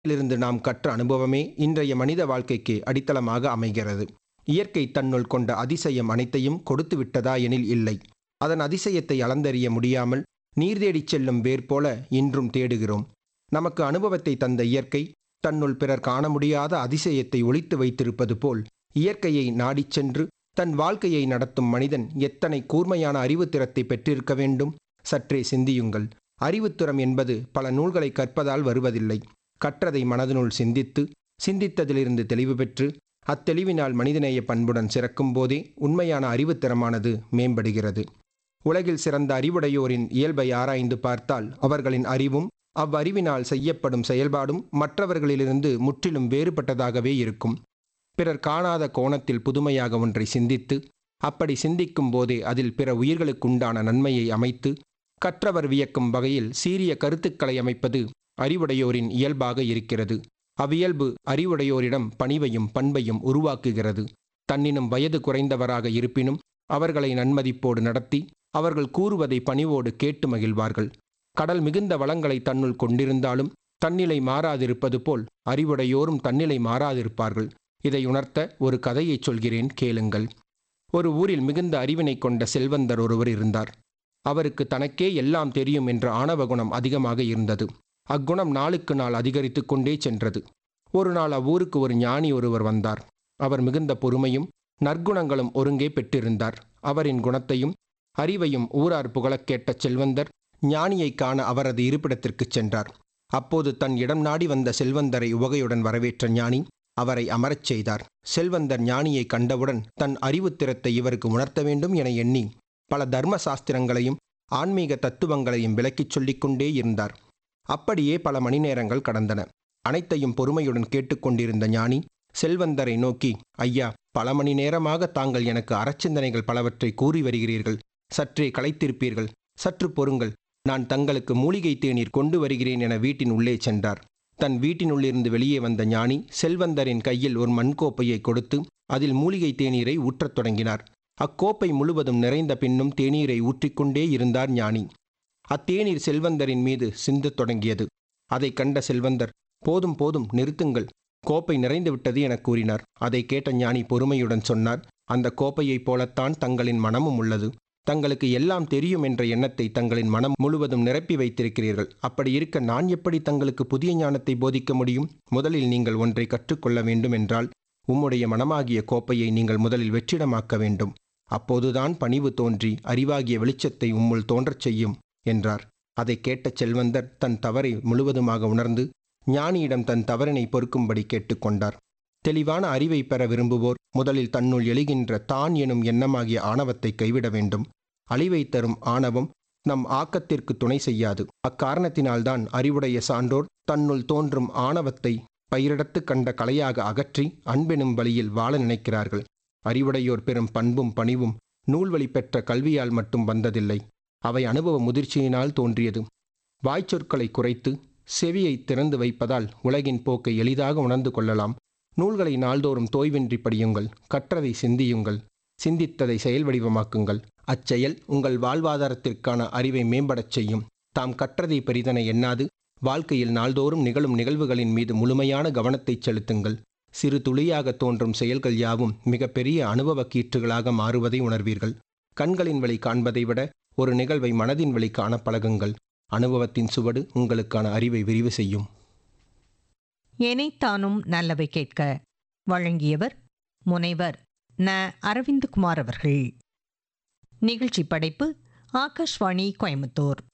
இருந்து நாம் கற்ற அனுபவமே இன்றைய மனித வாழ்க்கைக்கு அடித்தளமாக அமைகிறது இயற்கை தன்னுள் கொண்ட அதிசயம் அனைத்தையும் கொடுத்து விட்டதா எனில் இல்லை அதன் அதிசயத்தை அளந்தறிய முடியாமல் நீர் தேடிச் செல்லும் வேர் போல இன்றும் தேடுகிறோம் நமக்கு அனுபவத்தை தந்த இயற்கை தன்னுள் பிறர் காண முடியாத அதிசயத்தை ஒளித்து வைத்திருப்பது போல் இயற்கையை நாடிச் சென்று தன் வாழ்க்கையை நடத்தும் மனிதன் எத்தனை கூர்மையான அறிவுத்திறத்தை பெற்றிருக்க வேண்டும் சற்றே சிந்தியுங்கள் அறிவுத்திறம் என்பது பல நூல்களை கற்பதால் வருவதில்லை கற்றதை மனதினுள் சிந்தித்து சிந்தித்ததிலிருந்து தெளிவு பெற்று அத்தெளிவினால் மனிதநேய பண்புடன் சிறக்கும் போதே உண்மையான அறிவுத்திறமானது மேம்படுகிறது உலகில் சிறந்த அறிவுடையோரின் இயல்பை ஆராய்ந்து பார்த்தால் அவர்களின் அறிவும் அவ்வறிவினால் செய்யப்படும் செயல்பாடும் மற்றவர்களிலிருந்து முற்றிலும் வேறுபட்டதாகவே இருக்கும் பிறர் காணாத கோணத்தில் புதுமையாக ஒன்றை சிந்தித்து அப்படி சிந்திக்கும் போதே அதில் பிற உயிர்களுக்குண்டான நன்மையை அமைத்து கற்றவர் வியக்கும் வகையில் சீரிய கருத்துக்களை அமைப்பது அறிவுடையோரின் இயல்பாக இருக்கிறது அவ்வியல்பு அறிவுடையோரிடம் பணிவையும் பண்பையும் உருவாக்குகிறது தன்னினும் வயது குறைந்தவராக இருப்பினும் அவர்களை நன்மதிப்போடு நடத்தி அவர்கள் கூறுவதை பணிவோடு கேட்டு மகிழ்வார்கள் கடல் மிகுந்த வளங்களை தன்னுள் கொண்டிருந்தாலும் தன்னிலை மாறாதிருப்பது போல் அறிவுடையோரும் தன்னிலை மாறாதிருப்பார்கள் இதை உணர்த்த ஒரு கதையைச் சொல்கிறேன் கேளுங்கள் ஒரு ஊரில் மிகுந்த அறிவினை கொண்ட செல்வந்தர் ஒருவர் இருந்தார் அவருக்கு தனக்கே எல்லாம் தெரியும் என்ற ஆணவ குணம் அதிகமாக இருந்தது அக்குணம் நாளுக்கு நாள் அதிகரித்து கொண்டே சென்றது ஒரு நாள் அவ்வூருக்கு ஒரு ஞானி ஒருவர் வந்தார் அவர் மிகுந்த பொறுமையும் நற்குணங்களும் ஒருங்கே பெற்றிருந்தார் அவரின் குணத்தையும் அறிவையும் ஊரார் புகழக் கேட்ட செல்வந்தர் ஞானியைக் காண அவரது இருப்பிடத்திற்குச் சென்றார் அப்போது தன் இடம் நாடி வந்த செல்வந்தரை உவகையுடன் வரவேற்ற ஞானி அவரை அமரச் செய்தார் செல்வந்தர் ஞானியை கண்டவுடன் தன் அறிவுத்திறத்தை இவருக்கு உணர்த்த வேண்டும் என எண்ணி பல தர்ம சாஸ்திரங்களையும் ஆன்மீக தத்துவங்களையும் விளக்கிச் சொல்லிக் கொண்டே இருந்தார் அப்படியே பல மணி நேரங்கள் கடந்தன அனைத்தையும் பொறுமையுடன் கேட்டுக்கொண்டிருந்த ஞானி செல்வந்தரை நோக்கி ஐயா பல மணி நேரமாக தாங்கள் எனக்கு அறச்சிந்தனைகள் பலவற்றை கூறி வருகிறீர்கள் சற்றே களைத்திருப்பீர்கள் சற்று பொறுங்கள் நான் தங்களுக்கு மூலிகை தேநீர் கொண்டு வருகிறேன் என வீட்டின் உள்ளே சென்றார் தன் வீட்டினுள்ளிருந்து வெளியே வந்த ஞானி செல்வந்தரின் கையில் ஒரு மண்கோப்பையை கொடுத்து அதில் மூலிகை தேநீரை ஊற்றத் தொடங்கினார் அக்கோப்பை முழுவதும் நிறைந்த பின்னும் தேநீரை ஊற்றிக்கொண்டே இருந்தார் ஞானி அத்தேநீர் செல்வந்தரின் மீது சிந்தத் தொடங்கியது அதைக் கண்ட செல்வந்தர் போதும் போதும் நிறுத்துங்கள் கோப்பை நிறைந்து விட்டது என கூறினார் அதை கேட்ட ஞானி பொறுமையுடன் சொன்னார் அந்த கோப்பையைப் போலத்தான் தங்களின் மனமும் உள்ளது தங்களுக்கு எல்லாம் தெரியும் என்ற எண்ணத்தை தங்களின் மனம் முழுவதும் நிரப்பி வைத்திருக்கிறீர்கள் அப்படி இருக்க நான் எப்படி தங்களுக்கு புதிய ஞானத்தை போதிக்க முடியும் முதலில் நீங்கள் ஒன்றை கற்றுக்கொள்ள வேண்டும் என்றால் உம்முடைய மனமாகிய கோப்பையை நீங்கள் முதலில் வெற்றிடமாக்க வேண்டும் அப்போதுதான் பணிவு தோன்றி அறிவாகிய வெளிச்சத்தை உம்முள் தோன்றச் செய்யும் என்றார் அதை கேட்ட செல்வந்தர் தன் தவறை முழுவதுமாக உணர்ந்து ஞானியிடம் தன் தவறினை பொறுக்கும்படி கேட்டுக்கொண்டார் தெளிவான அறிவை பெற விரும்புவோர் முதலில் தன்னுள் எழுகின்ற தான் எனும் எண்ணமாகிய ஆணவத்தை கைவிட வேண்டும் அழிவை தரும் ஆணவம் நம் ஆக்கத்திற்கு துணை செய்யாது அக்காரணத்தினால்தான் அறிவுடைய சான்றோர் தன்னுள் தோன்றும் ஆணவத்தை பயிரிடத்து கண்ட கலையாக அகற்றி அன்பெனும் வழியில் வாழ நினைக்கிறார்கள் அறிவுடையோர் பெறும் பண்பும் பணிவும் நூல்வழி பெற்ற கல்வியால் மட்டும் வந்ததில்லை அவை அனுபவ முதிர்ச்சியினால் தோன்றியது வாய்ச்சொற்களை குறைத்து செவியை திறந்து வைப்பதால் உலகின் போக்கை எளிதாக உணர்ந்து கொள்ளலாம் நூல்களை நாள்தோறும் தோய்வின்றி படியுங்கள் கற்றதை சிந்தியுங்கள் சிந்தித்ததை செயல் வடிவமாக்குங்கள் அச்செயல் உங்கள் வாழ்வாதாரத்திற்கான அறிவை மேம்படச் செய்யும் தாம் கற்றதை பெரிதென எண்ணாது வாழ்க்கையில் நாள்தோறும் நிகழும் நிகழ்வுகளின் மீது முழுமையான கவனத்தை செலுத்துங்கள் சிறு துளியாக தோன்றும் செயல்கள் யாவும் மிகப்பெரிய அனுபவ கீற்றுகளாக மாறுவதை உணர்வீர்கள் கண்களின் வழி காண்பதை விட ஒரு நிகழ்வை மனதின் வழி காண பழகுங்கள் அனுபவத்தின் சுவடு உங்களுக்கான அறிவை விரிவு செய்யும் எனைத்தானும் நல்லவை கேட்க வழங்கியவர் முனைவர் ந அரவிந்த்குமார் அவர்கள் நிகழ்ச்சி படைப்பு ஆகாஷ்வாணி கோயம்புத்தூர்